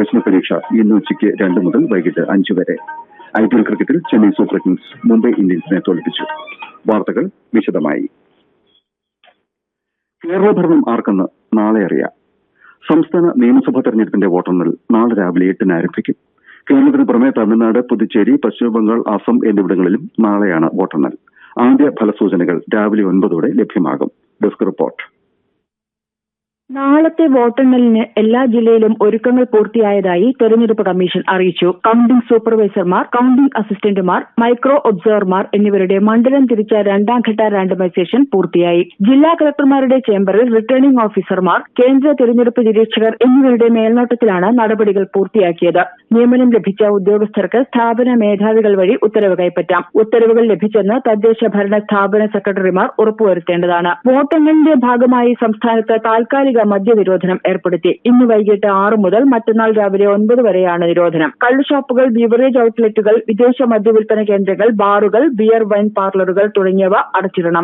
പ്രവേശന പരീക്ഷ ഇന്ന് ഉച്ചയ്ക്ക് രണ്ട് മുതൽ വൈകിട്ട് അഞ്ച് വരെ ഐ പി എൽ ക്രിക്കറ്റിൽ ചെന്നൈ സൂപ്പർ കിങ്സ് മുംബൈ ഇന്ത്യൻസിനെ തോൽപ്പിച്ചു വാർത്തകൾ വിശദമായി കേരള ഭരണം ആർക്കെന്ന് നാളെ അറിയാം സംസ്ഥാന നിയമസഭാ തെരഞ്ഞെടുപ്പിന്റെ വോട്ടെണ്ണൽ നാളെ രാവിലെ എട്ടിന് ആരംഭിക്കും കേരളത്തിന് പുറമെ തമിഴ്നാട് പുതുച്ചേരി പശ്ചിമബംഗാൾ അസം എന്നിവിടങ്ങളിലും നാളെയാണ് വോട്ടെണ്ണൽ ആദ്യ ഫലസൂചനകൾ രാവിലെ ഒൻപതോടെ ലഭ്യമാകും ഡെസ്ക് റിപ്പോർട്ട് നാളത്തെ വോട്ടെണ്ണലിന് എല്ലാ ജില്ലയിലും ഒരുക്കങ്ങൾ പൂർത്തിയായതായി തെരഞ്ഞെടുപ്പ് കമ്മീഷൻ അറിയിച്ചു കൌണ്ടിംഗ് സൂപ്പർവൈസർമാർ കൌണ്ടിംഗ് അസിസ്റ്റന്റുമാർ മൈക്രോ ഒബ്സർവർമാർ എന്നിവരുടെ മണ്ഡലം തിരിച്ച രണ്ടാം ഘട്ട റാൻഡമൈസേഷൻ പൂർത്തിയായി ജില്ലാ കളക്ടർമാരുടെ ചേംബറിൽ റിട്ടേണിംഗ് ഓഫീസർമാർ കേന്ദ്ര തെരഞ്ഞെടുപ്പ് നിരീക്ഷകർ എന്നിവരുടെ മേൽനോട്ടത്തിലാണ് നടപടികൾ പൂർത്തിയാക്കിയത് നിയമനം ലഭിച്ച ഉദ്യോഗസ്ഥർക്ക് സ്ഥാപന മേധാവികൾ വഴി ഉത്തരവ് കൈപ്പറ്റാം ഉത്തരവുകൾ ലഭിച്ചെന്ന് തദ്ദേശ ഭരണ സ്ഥാപന സെക്രട്ടറിമാർ ഉറപ്പുവരുത്തേണ്ടതാണ് വോട്ടെണ്ണലിന്റെ ഭാഗമായി സംസ്ഥാനത്ത് താൽക്കാലിക മദ്യനിരോധനം ഏർപ്പെടുത്തി ഇന്ന് വൈകിട്ട് ആറ് മുതൽ മറ്റന്നാൾ രാവിലെ ഒൻപത് വരെയാണ് നിരോധനം കള്ളുഷാപ്പുകൾ ബീവറേജ് ഔട്ട്ലെറ്റുകൾ വിദേശ മദ്യവിൽപ്പന കേന്ദ്രങ്ങൾ ബാറുകൾ ബിയർ വൈൻ പാർലറുകൾ തുടങ്ങിയവ അടച്ചിടണം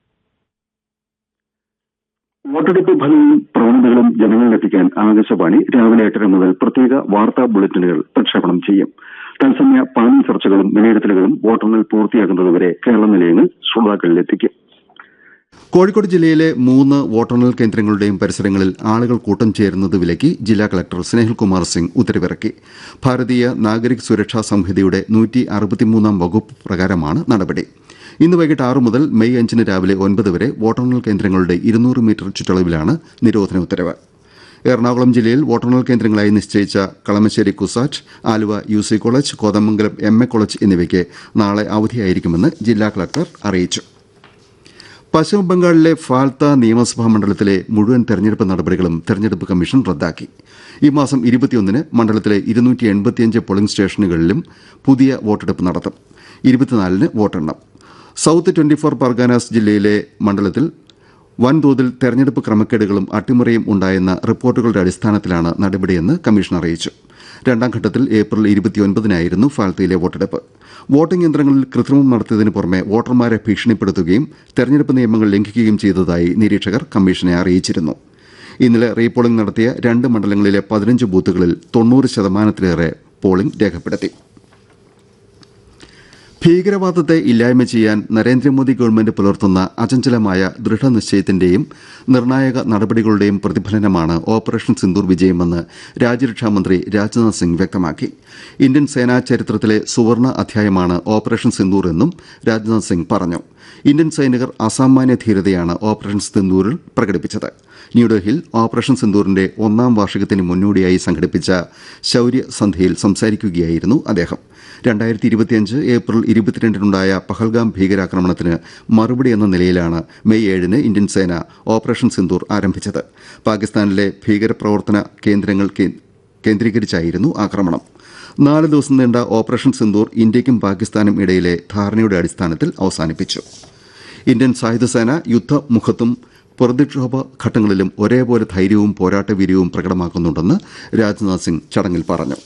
വോട്ടെടുപ്പ് ഫലങ്ങളും പ്രവണതകളും ജനങ്ങളിലെത്തിക്കാൻ ആകാശവാണി രാവിലെ എട്ടര മുതൽ പ്രത്യേക വാർത്താ ബുള്ളറ്റിനുകൾ പ്രക്ഷേപണം ചെയ്യും തത്സമയ പാനൽ ചർച്ചകളും വിലയിരുത്തലുകളും വോട്ടെണ്ണൽ പൂർത്തിയാകുന്നതുവരെ കേരള നിലയങ്ങൾ ശ്രോതാക്കളിലെത്തിക്കും കോഴിക്കോട് ജില്ലയിലെ മൂന്ന് വോട്ടെണ്ണൽ കേന്ദ്രങ്ങളുടെയും പരിസരങ്ങളിൽ ആളുകൾ കൂട്ടം ചേരുന്നത് വിലക്കി ജില്ലാ കളക്ടർ സ്നേഹിൽകുമാർ സിംഗ് ഉത്തരവിറക്കി ഭാരതീയ നാഗരിക് സുരക്ഷാ സംഹിതയുടെ നൂറ്റി അറുപത്തിമൂന്നാം വകുപ്പ് പ്രകാരമാണ് നടപടി ഇന്ന് വൈകിട്ട് ആറ് മുതൽ മെയ് അഞ്ചിന് രാവിലെ ഒൻപത് വരെ വോട്ടെണ്ണൽ കേന്ദ്രങ്ങളുടെ ഇരുന്നൂറ് മീറ്റർ ചുറ്റളവിലാണ് നിരോധന ഉത്തരവ് എറണാകുളം ജില്ലയിൽ വോട്ടെണ്ണൽ കേന്ദ്രങ്ങളായി നിശ്ചയിച്ച Kalamassery CUSAT Aluva U C college Kothamangalam M A college എന്നിവയ്ക്ക് നാളെ അവധിയായിരിക്കുമെന്ന് ജില്ലാ കളക്ടർ അറിയിച്ചു പശ്ചിമബംഗാളിലെ ഫാൽത്ത നിയമസഭാ മണ്ഡലത്തിലെ മുഴുവൻ തെരഞ്ഞെടുപ്പ് നടപടികളും തെരഞ്ഞെടുപ്പ് കമ്മീഷൻ റദ്ദാക്കി ഈ മാസം ഇരുപത്തിയൊന്നിന് മണ്ഡലത്തിലെ ഇരുന്നൂറ്റി എൺപത്തിയഞ്ച് പോളിംഗ് സ്റ്റേഷനുകളിലും പുതിയ വോട്ടെടുപ്പ് നടത്തും ഇരുപത്തിനാലിന് വോട്ടെണ്ണം സൌത്ത് ട്വന്റി ഫോർ പർഗാനാസ് ജില്ലയിലെ മണ്ഡലത്തിൽ വൻതോതിൽ തെരഞ്ഞെടുപ്പ് ക്രമക്കേടുകളും അട്ടിമറിയും ഉണ്ടായെന്ന റിപ്പോർട്ടുകളുടെ അടിസ്ഥാനത്തിലാണ് നടപടിയെന്ന് കമ്മീഷൻ അറിയിച്ചു രണ്ടാം ഘട്ടത്തിൽ ഏപ്രിൽ ഇരുപത്തിയൊൻപതിനായിരുന്നു ഫാൽത്തയിലെ വോട്ടെടുപ്പ് വോട്ടിംഗ് യന്ത്രങ്ങളിൽ കൃത്രിമം നടത്തിയതിനു പുറമെ വോട്ടർമാരെ ഭീഷണിപ്പെടുത്തുകയും തെരഞ്ഞെടുപ്പ് നിയമങ്ങൾ ലംഘിക്കുകയും ചെയ്തതായി നിരീക്ഷകർ കമ്മീഷനെ അറിയിച്ചിരുന്നു ഇന്നലെ റീപോളിംഗ് നടത്തിയ രണ്ട് മണ്ഡലങ്ങളിലെ പതിനഞ്ച് ബൂത്തുകളിൽ തൊണ്ണൂറ് ശതമാനത്തിലേറെ പോളിംഗ് രേഖപ്പെടുത്തി ഭീകരവാദത്തെ ഇല്ലായ്മ ചെയ്യാൻ നരേന്ദ്രമോദി ഗവൺമെന്റ് പുലർത്തുന്ന അചഞ്ചലമായ ദൃഢനിശ്ചയത്തിന്റെയും നിർണായക നടപടികളുടെയും പ്രതിഫലനമാണ് ഓപ്പറേഷൻ സിന്ദൂർ വിജയമെന്ന് രാജ്യരക്ഷാമന്ത്രി രാജ്നാഥ് സിംഗ് വ്യക്തമാക്കി ഇന്ത്യൻ സേനാ ചരിത്രത്തിലെ സുവർണ അധ്യായമാണ് ഓപ്പറേഷൻ സിന്ദൂർ എന്നും രാജ്നാഥ് സിംഗ് പറഞ്ഞു ഇന്ത്യൻ സൈനികർ അസാമാന്യ ധീരതയാണ് ഓപ്പറേഷൻ സിന്ദൂരിൽ പ്രകടിപ്പിച്ചത് ന്യൂഡൽഹിയിൽ ഓപ്പറേഷൻ സിന്ദൂറിന്റെ ഒന്നാം വാർഷികത്തിന് മുന്നോടിയായി സംഘടിപ്പിച്ച ശൌര്യ സന്ധ്യയിൽ സംസാരിക്കുകയായിരുന്നു അദ്ദേഹം രണ്ടായിരത്തി ഇരുപത്തിയഞ്ച് ഏപ്രിൽ ഇരുപത്തിരണ്ടിനുണ്ടായ പഹൽഗാം ഭീകരാക്രമണത്തിന് മറുപടി എന്ന നിലയിലാണ് മെയ് ഏഴിന് ഇന്ത്യൻ സേന ഓപ്പറേഷൻ സിന്ദൂർ ആരംഭിച്ചത് പാകിസ്ഥാനിലെ ഭീകരപ്രവർത്തന കേന്ദ്രങ്ങൾ കേന്ദ്രീകരിച്ചായിരുന്നു ആക്രമണം നാല് ദിവസം നീണ്ട ഓപ്പറേഷൻ സിന്ദൂർ ഇന്ത്യയ്ക്കും പാകിസ്ഥാനും ഇടയിലെ ധാരണയുടെ അടിസ്ഥാനത്തിൽ അവസാനിപ്പിച്ചു ഇന്ത്യൻ സായുധസേന യുദ്ധമുഖത്തും പ്രതിക്ഷോഭ ഘട്ടങ്ങളിലും ഒരേപോലെ ധൈര്യവും പോരാട്ടവീര്യവും പ്രകടമാക്കുന്നുണ്ടെന്ന് രാജ്നാഥ് സിംഗ് ചടങ്ങിൽ പറഞ്ഞു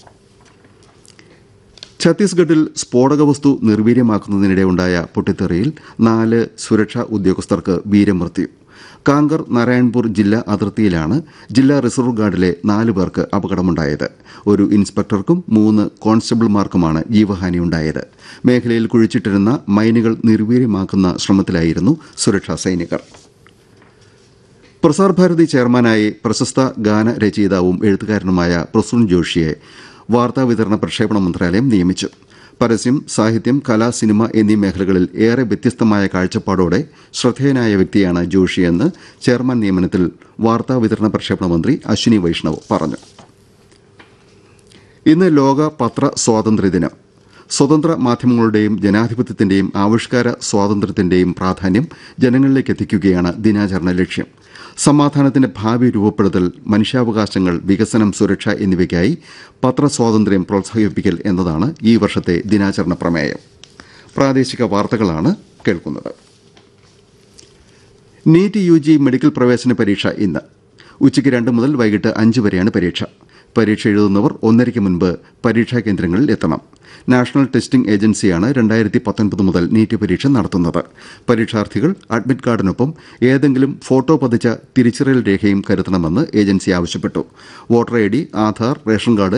ഛത്തീസ്ഗഡിൽ സ്ഫോടക വസ്തു നിർവീര്യമാക്കുന്നതിനിടെ ഉണ്ടായ പൊട്ടിത്തെറിയിൽ നാല് സുരക്ഷാ ഉദ്യോഗസ്ഥർക്ക് വീരമൃത്യു കാങ്കർ നാരായൺപൂർ ജില്ലാ അതിർത്തിയിലാണ് ജില്ലാ റിസർവ് ഗാർഡിലെ നാല് പേർക്ക് അപകടമുണ്ടായത് ഒരു ഇൻസ്പെക്ടർക്കും മൂന്ന് കോൺസ്റ്റബിൾമാർക്കുമാണ് ജീവഹാനിയുണ്ടായത് മേഖലയിൽ കുഴിച്ചിട്ടിരുന്ന മൈനുകൾ നിർവീര്യമാക്കുന്ന ശ്രമത്തിലായിരുന്നു സുരക്ഷാ സൈനികർ പ്രസാർ ഭാരതി ചെയർമാനായി പ്രശസ്ത ഗാന രചയിതാവും എഴുത്തുകാരനുമായ പ്രസൂൺ ജോഷിയെ വാർത്താവിതരണ പ്രക്ഷേപണ മന്ത്രാലയം നിയമിച്ചു പരസ്യം സാഹിത്യം കല സിനിമ എന്നീ മേഖലകളിൽ ഏറെ വ്യത്യസ്തമായ കാഴ്ചപ്പാടോടെ ശ്രദ്ധേയനായ വ്യക്തിയാണ് ജോഷിയെന്ന് ചെയർമാൻ നിയമനത്തിൽ വാർത്താവിതരണ പ്രക്ഷേപണ മന്ത്രി അശ്വിനി വൈഷ്ണവ് പറഞ്ഞു ഇന്ന് ലോക പത്ര സ്വാതന്ത്ര്യ ദിനം സ്വതന്ത്ര മാധ്യമങ്ങളുടെയും ജനാധിപത്യത്തിന്റെയും ആവിഷ്കാര സ്വാതന്ത്ര്യത്തിന്റെയും പ്രാധാന്യം ജനങ്ങളിലേക്ക് എത്തിക്കുകയാണ് ദിനാചരണ ലക്ഷ്യം സമാധാനത്തിന്റെ ഭാവി രൂപപ്പെടുത്തൽ മനുഷ്യാവകാശങ്ങൾ വികസനം സുരക്ഷ എന്നിവയ്ക്കായി പത്രസ്വാതന്ത്ര്യം പ്രോത്സാഹിപ്പിക്കൽ എന്നതാണ് ഈ വർഷത്തെ ദിനാചരണ പ്രമേയം പ്രാദേശിക വാർത്തകളാണ് കേൾക്കുന്നത് നീറ്റ് യു ജി മെഡിക്കൽ പ്രവേശന പരീക്ഷ ഇന്ന് ഉച്ചയ്ക്ക് രണ്ട് മുതൽ വൈകിട്ട് അഞ്ച് വരെയാണ് പരീക്ഷ പരീക്ഷ എഴുതുന്നവർ ഒന്നരയ്ക്ക് മുൻപ് പരീക്ഷാ കേന്ദ്രങ്ങളിൽ എത്തണം നാഷണൽ ടെസ്റ്റിംഗ് ഏജൻസിയാണ് രണ്ടായിരത്തി പത്തൊൻപത് മുതൽ നീറ്റ് പരീക്ഷ നടത്തുന്നത് പരീക്ഷാർത്ഥികൾ അഡ്മിറ്റ് കാർഡിനൊപ്പം ഏതെങ്കിലും ഫോട്ടോ പതിച്ച തിരിച്ചറിയൽ രേഖയും കരുതണമെന്ന് ഏജൻസി ആവശ്യപ്പെട്ടു voter I D Aadhaar ration card